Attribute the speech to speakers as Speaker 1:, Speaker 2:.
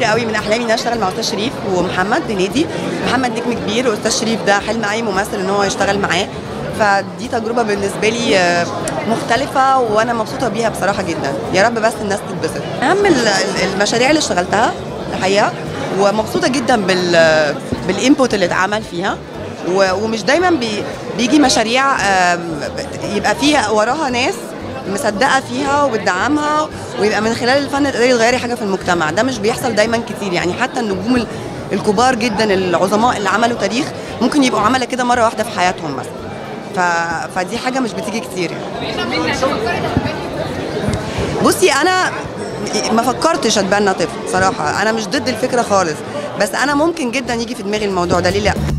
Speaker 1: قوي من احلامي ان انا اشتغل مع استاذ شريف ومحمد هنيدي محمد نجم كبير واستاذ شريف ده حلم اي ممثل ان هو يشتغل معاه فدي تجربه بالنسبه لي آه، مختلفه وانا مبسوطه بيها بصراحه جدا يا رب بس الناس تتبسط اهم ال- ال- المشاريع اللي اشتغلتها الحقيقه ومبسوطه جدا بال بالانبوت اللي اتعمل فيها و- ومش دايما بي بيجي مشاريع آم، يبقى فيها وراها ناس مصدقه فيها وبتدعمها ويبقى من خلال الفن تقدري تغيري حاجه في المجتمع ده مش بيحصل دايما كتير يعني حتى النجوم ال- الكبار جدا العظماء اللي عملوا تاريخ ممكن يبقوا عملوا كده مره واحده في حياتهم مثلا ف... فدي حاجه مش بتيجي كتير يعني بصي انا ما فكرتش اتبنى طفل صراحه انا مش ضد الفكره خالص بس انا ممكن جدا يجي في دماغي الموضوع ده ليه لا